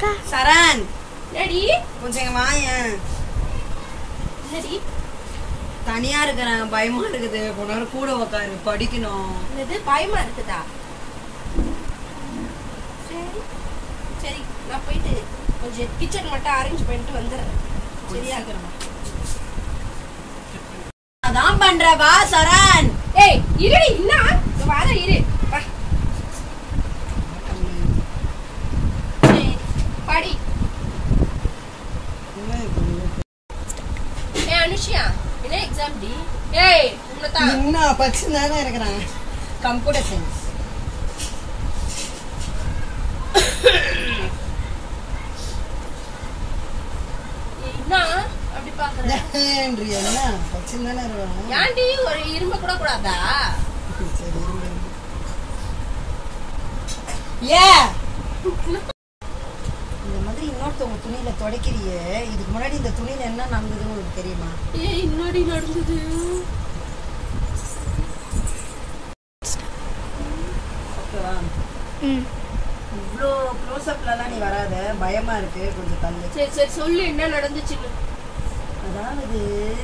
சரண் என்னடி கொஞ்சம் இங்க வாயேன் என்னடி தனியா இருக்கிறேன் பயமா இருக்குது கொஞ்ச நேரம் கூட உக்காரு படிக்கணும் என்னது பயமா இருக்குதா சரி சரி நான் போயிட்டு கொஞ்சம் கிச்சன் மட்டும் அரேஞ்ச் பண்ணிட்டு வந்துடுறேன் சரியா அதான் பண்ற வா சரண் ஏய் இருடி என்ன இங்க வார இரு வா சரி, படி ஏய் அனுஷியா என்ன எக்ஸாம் டி ஏய் உன்னை தான் இன்னும் பச்சு தானே இருக்கிறேன் கம்ப்யூட்டர் சயின்ஸ் என்ன அப்படி பாக்குற என்ன பச்சு தானே இருக்கிறேன் ஏன்டி ஒரு இரும்ப கூட கூடாதா சரி இருங்க. ஏ இந்த மாதிரி இன்னொருத்தவங்க துணியில துடைக்கிறியே இதுக்கு முன்னாடி இந்த துணியில என்ன நடந்ததுன்னு உங்களுக்கு தெரியுமா ஏய் இன்னடி நடந்தது ஓகேவா இவ்வளோ க்ளோஸ்அப்லலாம் நீ வராத பயமா இருக்கு கொஞ்சம் தள்ளு சரி சரி சொல்லு என்ன நடந்துச்சுன்னு அதாவது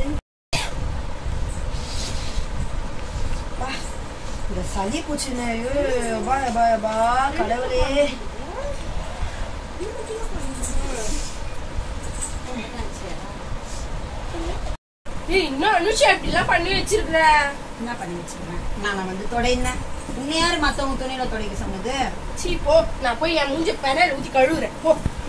பா, இந்த சளி பூச்சின பா பா பா கடவுளே ஏய் இன்னும் அனுஷா இப்படிலாம் பண்ணி வச்சிருக்கிற என்ன பண்ணி வச்சிருக்கேன் நான் வந்து தொடைந்தேன் உன்னை யாரு மத்தவங்க துணியில துடைக்க சொன்னது சீ போ நான் போய் என் மூஞ்சி பெனல் ஊத்தி கழுவுறேன் போ